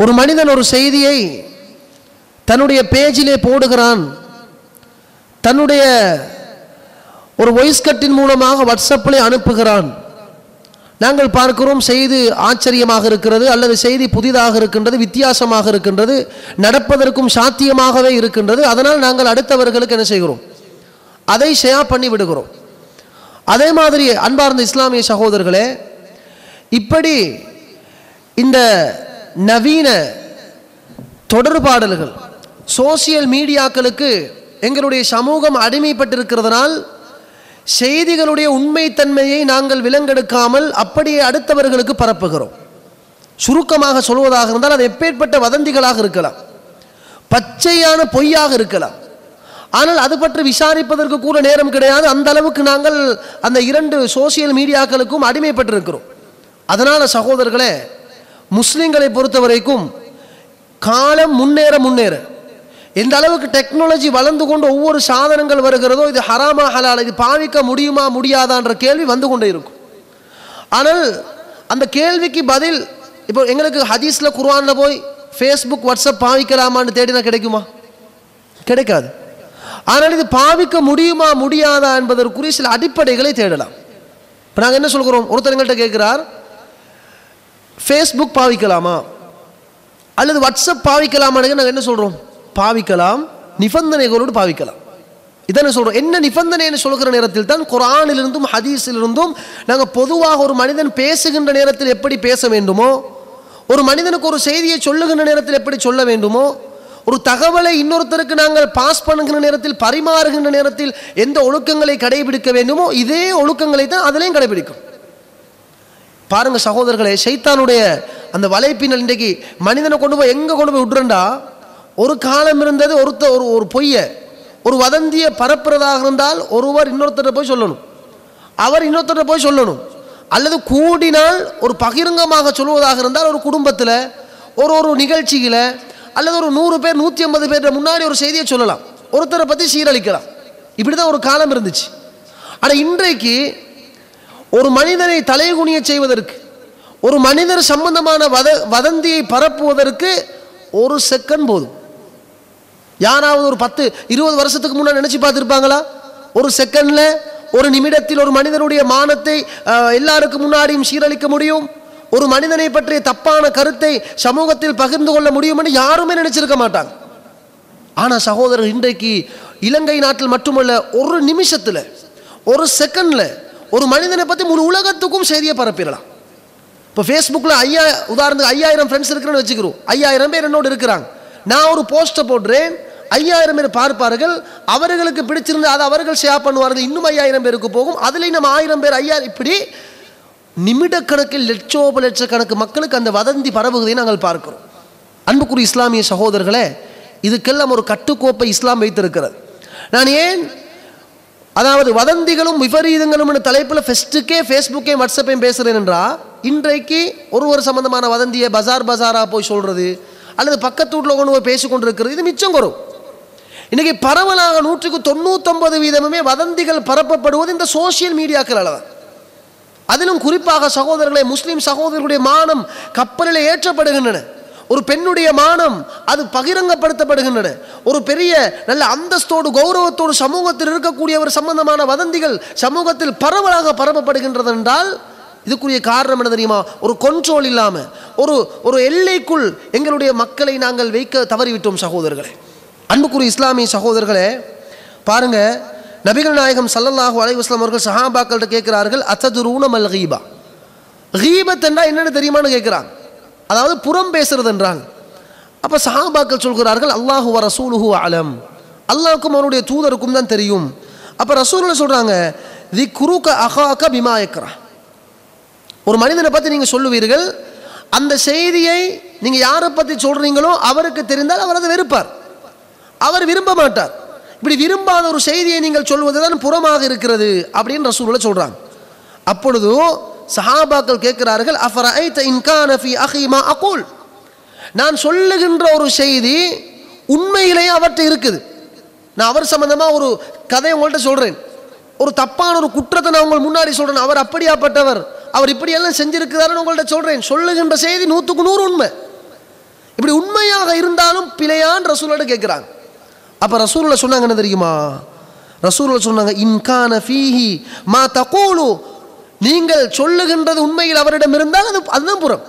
ஒரு மனிதன் ஒரு செய்தியை தன்னுடைய பேஜிலே போடுகிறான் தன்னுடைய ஒரு வாய்ஸ் கட்டின் மூலமாக வாட்ஸ்அப்பிலே அனுப்புகிறான் நாங்கள் பார்க்கிறோம் செய்தி ஆச்சரியமாக இருக்கிறது அல்லது செய்தி புதிதாக இருக்கின்றது வித்தியாசமாக இருக்கின்றது நடப்பதற்கும் சாத்தியமாகவே இருக்கின்றது அதனால் நாங்கள் அடுத்தவர்களுக்கு என்ன செய்கிறோம் அதை ஷேர் பண்ணி விடுகிறோம் அதே மாதிரி அன்பார்ந்த இஸ்லாமிய சகோதரர்களே இப்படி இந்த நவீன தொடர்பாடல்கள் சோசியல் மீடியாக்களுக்கு எங்களுடைய சமூகம் அடிமைப்பட்டிருக்கிறதுனால் செய்திகளுடைய உண்மைத்தன்மையை நாங்கள் விலங்கெடுக்காமல் அப்படியே அடுத்தவர்களுக்கு பரப்புகிறோம் சுருக்கமாக சொல்வதாக இருந்தால் அது எப்பேற்பட்ட வதந்திகளாக இருக்கலாம் பச்சையான பொய்யாக இருக்கலாம் ஆனால் அது பற்றி விசாரிப்பதற்கு கூட நேரம் கிடையாது அந்த அளவுக்கு நாங்கள் அந்த இரண்டு சோசியல் மீடியாக்களுக்கும் அடிமைப்பட்டிருக்கிறோம் அதனால் சகோதரர்களே முஸ்லிம்களை பொறுத்த வரைக்கும் காலம் முன்னேற முன்னேற எந்த அளவுக்கு டெக்னாலஜி வளர்ந்து கொண்டு ஒவ்வொரு சாதனங்கள் வருகிறதோ இது ஹராமா ஹலால் இது பாவிக்க முடியுமா முடியாதான்ற கேள்வி வந்து கொண்டே இருக்கும் ஆனால் அந்த கேள்விக்கு பதில் இப்போ எங்களுக்கு ஹதீஸில் குர்ஆனில் போய் ஃபேஸ்புக் வாட்ஸ்அப் பாவிக்கலாமான்னு தேடினா கிடைக்குமா கிடைக்காது ஆனால் இது பாவிக்க முடியுமா முடியாதா என்பதற்குரிய சில அடிப்படைகளை தேடலாம் இப்போ நாங்கள் என்ன சொல்கிறோம் ஒருத்தர் எங்கள்கிட்ட கேட்குறார் ஃபேஸ்புக் பாவிக்கலாமா அல்லது வாட்ஸ்அப் பாவிக்கலாமான்னு நாங்கள் என்ன சொல்கிறோம் பாவிக்கலாம் நிபந்தனைகளோடு பாவிக்கலாம் இதான சொல்கிறோம் என்ன நிபந்தனைன்னு சொல்கிற நேரத்தில் தான் குரானிலிருந்தும் ஹதீஸிலிருந்தும் நாங்கள் பொதுவாக ஒரு மனிதன் பேசுகின்ற நேரத்தில் எப்படி பேச வேண்டுமோ ஒரு மனிதனுக்கு ஒரு செய்தியை சொல்லுகின்ற நேரத்தில் எப்படி சொல்ல வேண்டுமோ ஒரு தகவலை இன்னொருத்தருக்கு நாங்கள் பாஸ் பண்ணுகின்ற நேரத்தில் பரிமாறுகின்ற நேரத்தில் எந்த ஒழுக்கங்களை கடைபிடிக்க வேண்டுமோ இதே ஒழுக்கங்களை தான் அதிலையும் கடைபிடிக்கும் பாருங்க சகோதரர்களே சைத்தானுடைய அந்த வலைப்பின்னல் இன்றைக்கு மனிதனை கொண்டு போய் எங்கே கொண்டு போய் விட்றண்டா ஒரு காலம் இருந்தது ஒருத்த ஒரு ஒரு பொய்யை ஒரு வதந்தியை பரப்புறதாக இருந்தால் ஒருவர் இன்னொருத்தரை போய் சொல்லணும் அவர் இன்னொருத்தரை போய் சொல்லணும் அல்லது கூடினால் ஒரு பகிரங்கமாக சொல்வதாக இருந்தால் ஒரு குடும்பத்தில் ஒரு ஒரு நிகழ்ச்சியில் அல்லது ஒரு நூறு பேர் நூற்றி ஐம்பது பேர் முன்னாடி ஒரு செய்தியை சொல்லலாம் ஒருத்தரை பற்றி சீரழிக்கலாம் இப்படி தான் ஒரு காலம் இருந்துச்சு ஆனால் இன்றைக்கு ஒரு மனிதனை தலைகுனிய செய்வதற்கு ஒரு மனிதர் சம்பந்தமான வத வதந்தியை பரப்புவதற்கு ஒரு செகண்ட் போதும் யாராவது ஒரு பத்து இருபது வருஷத்துக்கு முன்னாடி நினச்சி பார்த்துருப்பாங்களா ஒரு செகண்டில் ஒரு நிமிடத்தில் ஒரு மனிதனுடைய மானத்தை அஹ், எல்லாருக்கும் முன்னாடியும் சீரழிக்க முடியும் ஒரு மனிதனை பற்றிய தப்பான கருத்தை சமூகத்தில் பகிர்ந்து கொள்ள முடியும்னு யாருமே நினைச்சிருக்க மாட்டாங்க ஆனால் சகோதரர் இன்றைக்கு இலங்கை நாட்டில் மட்டுமல்ல ஒரு நிமிஷத்தில் ஒரு செகண்டில் ஒரு மனிதனை பற்றி முழு உலகத்துக்கும் செய்தியை பரப்பிடலாம் இப்போ ஃபேஸ்புக்கில் ஐயா உதாரணத்துக்கு ஐயாயிரம் ஃப்ரெண்ட்ஸ் இருக்கிறேன்னு வச்சுக்கிறோம் ஐயாயிரம் பேர் என்னோடு இருக்கிறாங்க நான் ஒரு போஸ்ட்டை போடுறேன் ஐயாயிரம் பேர் பார்ப்பார்கள் அவர்களுக்கு பிடிச்சிருந்து அதை அவர்கள் ஷேர் பண்ணுவார்கள் இன்னும் ஐயாயிரம் பேருக்கு போகும் அதுலேயும் நம்ம ஆயிரம் பேர் ஐயாயிரம் இப்படி நிமிடக்கணக்கில் லட்சோப லட்சக்கணக்கு மக்களுக்கு அந்த வதந்தி பரவுவதை நாங்கள் பார்க்கிறோம் அன்புக்குரிய இஸ்லாமிய சகோதரர்களே இதுக்கெல்லாம் ஒரு கட்டுக்கோப்பை இஸ்லாம் வைத்திருக்கிறது நான் ஏன் அதாவது வதந்திகளும் விபரீதங்களும் என்ற தலைப்பில் ஃபெஸ்ட்டுக்கே ஃபேஸ்புக்கையும் வாட்ஸ்அப்பையும் பேசுகிறேன் என்றால் இன்றைக்கு ஒருவர் சம்பந்தமான வதந்தியை பஜார் பஜாராக போய் சொல்கிறது அல்லது பக்கத்து வீட்டில் கொண்டு போய் பேசி கொண்டிருக்கிறது இது மிச்சம் குறும் இன்றைக்கி பரவலாக நூற்றுக்கு தொண்ணூத்தொன்பது வீதமுமே வதந்திகள் பரப்பப்படுவது இந்த சோஷியல் மீடியாக்களால் தான் அதிலும் குறிப்பாக சகோதரர்களே முஸ்லிம் சகோதரர்களுடைய மானம் கப்பலில் ஏற்றப்படுகின்றன ஒரு பெண்ணுடைய மானம் அது பகிரங்கப்படுத்தப்படுகின்றன ஒரு பெரிய நல்ல அந்தஸ்தோடு கௌரவத்தோடு சமூகத்தில் இருக்கக்கூடியவர் சம்பந்தமான வதந்திகள் சமூகத்தில் பரவலாக பரப்பப்படுகின்றது என்றால் இதுக்குரிய காரணம் என்ன தெரியுமா ஒரு கொண்ட்ரோல் இல்லாமல் ஒரு ஒரு எல்லைக்குள் எங்களுடைய மக்களை நாங்கள் வைக்க தவறிவிட்டோம் சகோதரர்களே அன்புக்குரிய இஸ்லாமிய சகோதரர்களே பாருங்க நபிகள் நாயகம் ஸல்லல்லாஹு அலைஹி வஸல்லம் அவர்கள் சஹாபாக்கள்கிட்ட கேட்கிறார்கள் அத்ததுரூன மல் கீபா கீபத் என்றால் என்னன்னு தெரியுமான்னு கேட்குறாங்க அதாவது புறம் பேசுறது என்றாங்க அப்போ சஹாபாக்கள் சொல்கிறார்கள் அல்லாஹு வ ரசூலுஹு அலம் அல்லாஹ்வுக்கும் அவனுடைய தூதருக்கும் தான் தெரியும் அப்போ ரசூலுன்னு சொல்கிறாங்க தி குருக்க அகாக்க பிமாயக்ரா ஒரு மனிதனை பற்றி நீங்கள் சொல்லுவீர்கள் அந்த செய்தியை நீங்கள் யாரை பற்றி சொல்கிறீங்களோ அவருக்கு தெரிந்தால் அவர் அதை வெறுப்பார் அவர் விரும்ப மாட்டார் இப்படி விரும்பாத ஒரு செய்தியை நீங்கள் சொல்வது தான் புறமாக இருக்கிறது அப்படின்னு ரசூலுள்ள சொல்கிறாங்க அப்பொழுது சஹாபாக்கள் கேட்கிறார்கள் அஃபரைத இன்கான ஃபி அஹிமா அகூல் நான் சொல்லுகின்ற ஒரு செய்தி உண்மையிலேயே அவர்கிட்ட இருக்குது நான் அவர் சம்பந்தமாக ஒரு கதையை உங்கள்கிட்ட சொல்கிறேன் ஒரு தப்பான ஒரு குற்றத்தை நான் உங்கள் முன்னாடி சொல்கிறேன் அவர் அப்படியாப்பட்டவர் அவர் இப்படியெல்லாம் செஞ்சிருக்கிறாருன்னு உங்கள்கிட்ட சொல்கிறேன் சொல்லுகின்ற செய்தி நூற்றுக்கு நூறு உண்மை இப்படி உண்மையாக இருந்தாலும் பிழையான் ரசூலோட கேட்குறாங்க அப்போ ரசூலில் சொன்னாங்க என்ன தெரியுமா ரசூலில் சொன்னாங்க இன்கான ஃபீஹி மா தகூலு நீங்கள் சொல்லுகின்றது உண்மையில் அவரிடம் இருந்தால் அது அதுதான் புறம்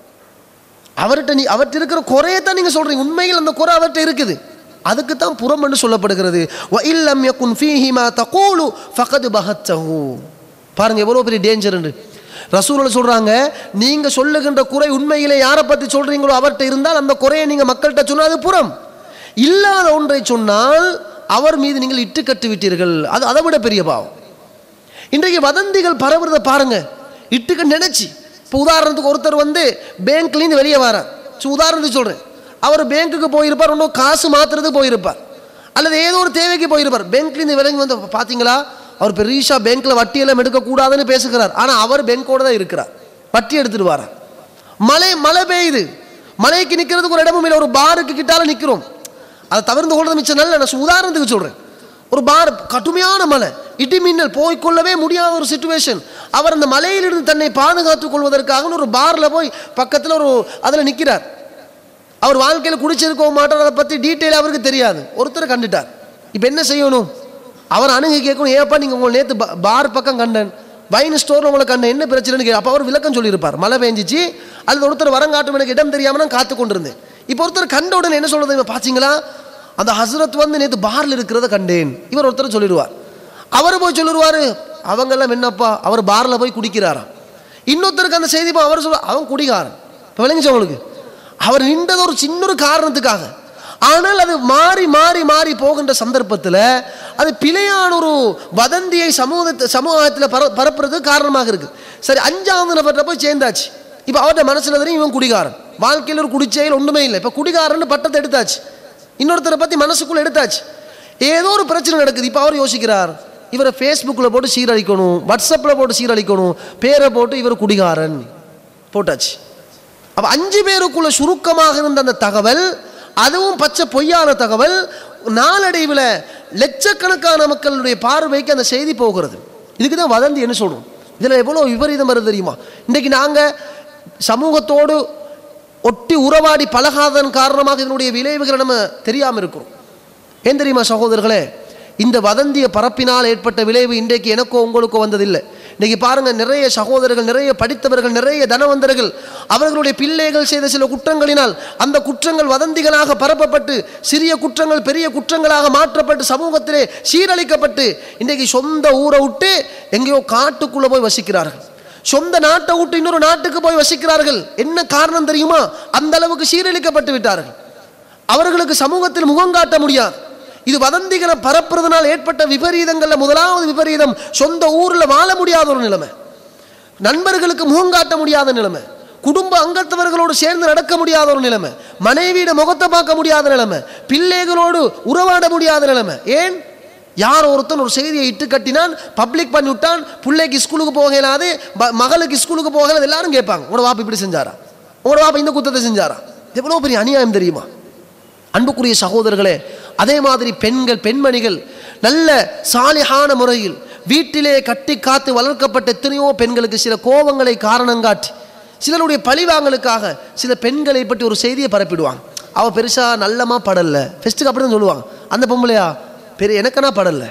அவர்கிட்ட நீ அவர்கிட்ட இருக்கிற குறையை தான் நீங்கள் சொல்கிறீங்க உண்மையில் அந்த குறை அவர்கிட்ட இருக்குது அதுக்கு தான் புறம் என்று சொல்லப்படுகிறது வ இல்லம் யகுன் ஃபீஹி மா தகூலு ஃபகத் பஹத்தஹு பாருங்க எவ்வளோ பெரிய டேஞ்சர் ரசூலில் சொல்கிறாங்க நீங்கள் சொல்லுகின்ற குறை உண்மையிலே யாரை பற்றி சொல்கிறீங்களோ அவர்கிட்ட இருந்தால் அந்த குறையை நீங்கள் மக்கள்கிட்ட சொன்னால் அது புறம் இல்லாத ஒன்றை சொன்னால் அவர் மீது நீங்கள் இட்டு கட்டு விட்டீர்கள் அது அதை விட பெரிய பாவம் இன்றைக்கு வதந்திகள் பரவுறத பாருங்க இட்டுக்க நினைச்சு இப்போ உதாரணத்துக்கு ஒருத்தர் வந்து பேங்க்லேருந்து வெளியே வரார் ஸோ உதாரணத்துக்கு சொல்கிறேன் அவர் பேங்க்குக்கு போயிருப்பார் இன்னும் காசு மாத்துறதுக்கு போயிருப்பார் அல்லது ஏதோ ஒரு தேவைக்கு போயிருப்பார் பேங்க்லேருந்து விலங்கி வந்து பார்த்தீங்களா அவர் பெரியஷா பேங்க்கில் வட்டியெல்லாம் எடுக்கக்கூடாதுன்னு பேசுகிறார் ஆனால் அவர் பேங்கோட தான் இருக்கிறார் வட்டி எடுத்துட்டு வரார் மழை மழை பெய்யுது மழைக்கு நிற்கிறதுக்கு ஒரு இடமும் இல்லை ஒரு பாருக்கு கிட்டால நிற்கிறோம் அதை தவிர்த்து கொள்றது மிச்சம் நல்ல நான் உதாரணத்துக்கு சொல்கிறேன் ஒரு பார் கடுமையான மழை இடி மின்னல் போய்க்கொள்ளவே முடியாத ஒரு சுச்சுவேஷன் அவர் அந்த மலையிலிருந்து தன்னை பாதுகாத்துக் கொள்வதற்காக ஒரு பாரில் போய் பக்கத்தில் ஒரு அதில் நிற்கிறார் அவர் வாழ்க்கையில் குடிச்சிருக்க மாட்டார் அதை பற்றி டீட்டெயில் அவருக்கு தெரியாது ஒருத்தர் கண்டுட்டார் இப்போ என்ன செய்யணும் அவர் அணுகி கேட்கணும் ஏப்பா நீங்கள் உங்களை நேற்று பார் பக்கம் கண்டேன் வைன் ஸ்டோரில் உங்களை கண்டேன் என்ன பிரச்சனைன்னு கே அப்போ அவர் விளக்கம் சொல்லியிருப்பார் மழை பெஞ்சிச்சு அல்லது ஒருத்தர் வரங்காட்டும் எனக்கு இடம் தெரியாமல் நான் காத்து கொண்டிருந்தேன் இப்போ ஒருத்தர் கண்ட உடனே என்ன சொல்கிறது பார்த்தீங்களா அந்த ஹசரத் வந்து நேற்று பாரில் இருக்கிறத கண்டேன் இவர் ஒருத்தர் சொல்லிடுவார் அவர் போய் சொல்லிடுவார் அவங்கெல்லாம் என்னப்பா அவர் பாரில் போய் குடிக்கிறாராம் இன்னொருத்தருக்கு அந்த செய்தி போய் அவர் சொல்ல அவன் குடிகாரன் இப்போ விளங்கிச்சு அவங்களுக்கு அவர் நின்றது ஒரு சின்ன ஒரு காரணத்துக்காக ஆனால் அது மாறி மாறி மாறி போகின்ற சந்தர்ப்பத்தில் அது பிழையான ஒரு வதந்தியை சமூகத்தை சமூகத்தில் பர பரப்புறதுக்கு காரணமாக இருக்குது சரி அஞ்சாவது நபர்கிட்ட போய் சேர்ந்தாச்சு இப்போ அவர்கிட்ட மனசில் தெரியும் இவன் குடிகாரன் வாழ்க்கையில் ஒரு குடிச்செயல் ஒன்றுமே இல்லை இப்போ குடிகாரன்னு பட்டத்தை எடுத்தாச்சு இன்னொருத்தரை பற்றி மனசுக்குள்ளே எடுத்தாச்சு ஏதோ ஒரு பிரச்சனை நடக்குது இப்போ அவர் யோசிக்கிறார் இவரை ஃபேஸ்புக்கில் போட்டு சீரழிக்கணும் வாட்ஸ்அப்பில் போட்டு சீரழிக்கணும் பேரை போட்டு இவர் குடிகாரன் போட்டாச்சு அப்போ அஞ்சு பேருக்குள்ள சுருக்கமாக இருந்த அந்த தகவல் அதுவும் பச்சை பொய்யான தகவல் நாளடைவில் லட்சக்கணக்கான மக்களுடைய பார்வைக்கு அந்த செய்தி போகிறது இதுக்கு தான் வதந்தி என்ன சொல்கிறோம் இதில் எவ்வளோ விபரீதம் வருது தெரியுமா இன்றைக்கி நாங்கள் சமூகத்தோடு ஒட்டி உறவாடி பழகாதன் காரணமாக இதனுடைய விளைவுகளை நம்ம தெரியாமல் இருக்கிறோம் ஏன் தெரியுமா சகோதரர்களே இந்த வதந்திய பரப்பினால் ஏற்பட்ட விளைவு இன்றைக்கு எனக்கோ உங்களுக்கோ வந்ததில்லை இன்றைக்கி பாருங்கள் நிறைய சகோதரர்கள் நிறைய படித்தவர்கள் நிறைய தனவந்தர்கள் அவர்களுடைய பிள்ளைகள் செய்த சில குற்றங்களினால் அந்த குற்றங்கள் வதந்திகளாக பரப்பப்பட்டு சிறிய குற்றங்கள் பெரிய குற்றங்களாக மாற்றப்பட்டு சமூகத்திலே சீரழிக்கப்பட்டு இன்றைக்கு சொந்த ஊரை விட்டு எங்கேயோ காட்டுக்குள்ளே போய் வசிக்கிறார்கள் சொந்த நாட்டை விட்டு இன்னொரு நாட்டுக்கு போய் வசிக்கிறார்கள் என்ன காரணம் தெரியுமா அந்த அளவுக்கு சீரழிக்கப்பட்டு விட்டார்கள் அவர்களுக்கு சமூகத்தில் முகம் காட்ட முடியாது இது வதந்திகளை பரப்புறதுனால் ஏற்பட்ட விபரீதங்கள்ல முதலாவது விபரீதம் சொந்த ஊரில் வாழ முடியாத ஒரு நிலைமை நண்பர்களுக்கு முகம் காட்ட முடியாத நிலைமை குடும்ப அங்கத்தவர்களோடு சேர்ந்து நடக்க முடியாத ஒரு நிலைமை மனைவியிட முகத்தை பார்க்க முடியாத நிலைமை பிள்ளைகளோடு உறவாட முடியாத நிலைமை ஏன் யார் ஒருத்தன் ஒரு செய்தியை இட்டு கட்டினான் பப்ளிக் பண்ணி விட்டான் பிள்ளைக்கு ஸ்கூலுக்கு போக இயலாது ப- மகளுக்கு ஸ்கூலுக்கு போக இயலாது எல்லாரும் கேட்பாங்க உங்களோட வாப்பா இப்படி செஞ்சாரா உங்களோட வாப்பா இந்த குத்தத்தை செஞ்சாரா எவ்வளோ பெரிய அநியாயம் தெரியுமா அன்புக்குரிய சகோதரர்களே அதே மாதிரி பெண்கள் பெண்மணிகள் நல்ல சாலிகான முறையில் வீட்டிலே கட்டி காத்து வளர்க்கப்பட்ட எத்தனையோ பெண்களுக்கு சில கோபங்களை காரணம் காட்டி சிலருடைய பழிவாங்கலுக்காக சில பெண்களை பற்றி ஒரு செய்தியை பரப்பிடுவாங்க அவ பெருசா நல்லமா படல ஃபெஸ்ட்டுக்கு அப்படி தான் சொல்லுவாங்க அந்த பொம்பளையா பெரிய எனக்கனா படல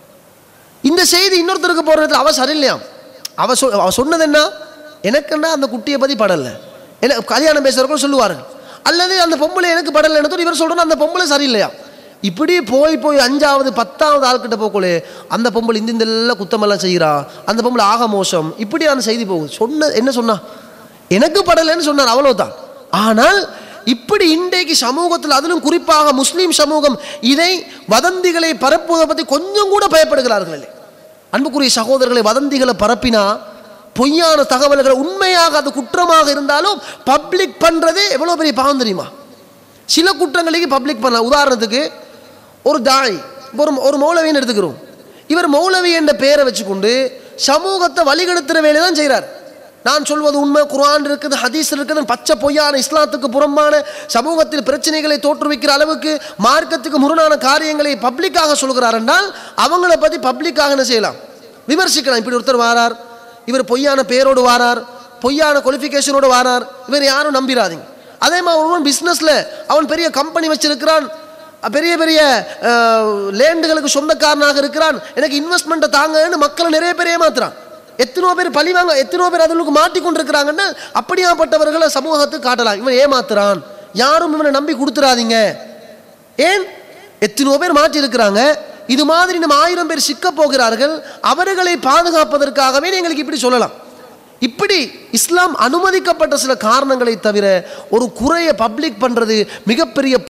இந்த செய்தி இன்னொருத்தருக்கு போகிற இடத்துல அவ சரியில்லையாம் அவ சொ அவ சொன்னது என்ன எனக்குன்னா அந்த குட்டியை பற்றி படல என்ன கல்யாணம் பேசுகிறவங்க சொல்லுவார்கள் அல்லது அந்த பொம்பளை எனக்கு படலைன்னு சொல்லி இவர் சொல்கிறோம் அந்த பொம்பளை சரியில்லையா இப்படி போய் போய் அஞ்சாவது பத்தாவது ஆள்கிட்ட போக்கலே அந்த பொம்பளை இந்த இந்த எல்லாம் குத்தமெல்லாம் செய்கிறா அந்த பொம்பளை ஆக மோசம் இப்படியான செய்தி போகுது சொன்ன என்ன சொன்னா எனக்கு படலைன்னு சொன்னார் அவ்வளவுதான் ஆனால் இப்படி இன்றைக்கு சமூகத்தில் அதிலும் குறிப்பாக முஸ்லீம் சமூகம் இதை வதந்திகளை பரப்புவதை பற்றி கொஞ்சம் கூட பயப்படுகிறார்கள் இல்லை அன்புக்குரிய சகோதரர்களை வதந்திகளை பரப்பினா பொய்யான தகவல்களை உண்மையாக அது குற்றமாக இருந்தாலும் பப்ளிக் பண்ணுறதே எவ்வளோ பெரிய பாவம் தெரியுமா சில குற்றங்களுக்கு பப்ளிக் பண்ணலாம் உதாரணத்துக்கு ஒரு தாய் ஒரு ஒரு மௌலவின்னு எடுத்துக்கிறோம் இவர் மௌலவி என்ற பெயரை வச்சுக்கொண்டு சமூகத்தை வழிகெடுத்துற வேலை தான் செய்கிறார் நான் சொல்வது உண்மை குர்ஆன் இருக்குது ஹதீஸ் இருக்குது பச்சை பொய்யான இஸ்லாத்துக்கு புறம்பான சமூகத்தில் பிரச்சனைகளை தோற்றுவிக்கிற அளவுக்கு மார்க்கத்துக்கு முரணான காரியங்களை பப்ளிக்காக சொல்கிறார் என்றால் அவங்கள பற்றி பப்ளிக்காக என்ன செய்யலாம் விமர்சிக்கலாம் இப்படி ஒருத்தர் வாரார் இவர் பொய்யான பேரோடு வாரார் பொய்யான குவாலிஃபிகேஷனோடு வாரார் இவர் யாரும் நம்பிராதீங்க அதே மாதிரி ஒருவன் பிஸ்னஸில் அவன் பெரிய கம்பெனி வச்சிருக்கிறான் பெரிய பெரிய லேண்டுகளுக்கு சொந்தக்காரனாக இருக்கிறான் எனக்கு இன்வெஸ்ட்மெண்ட்டை தாங்கன்னு மக்களை நிறைய பேர் ஏமாத்துறான் எத்தனோ பேர் பழி வாங்க எத்தனோ பேர் அதுக்கு மாட்டிக்கொண்டிருக்கிறாங்கன்னு அப்படியாப்பட்டவர்களை சமூகத்துக்கு காட்டலாம் இவன் ஏமாத்துறான் யாரும் இவனை நம்பி கொடுத்துறாதீங்க ஏன் எத்தனோ பேர் மாட்டி இருக்கிறாங்க இது மாதிரி நம்ம ஆயிரம் பேர் சிக்க போகிறார்கள் அவர்களை பாதுகாப்பதற்காகவே எங்களுக்கு இப்படி சொல்லலாம் இப்படி இஸ்லாம் அனுமதிக்கப்பட்ட சில காரணங்களை தவிர ஒரு குறையை பப்ளிக் பண்றது மிகப்பெரிய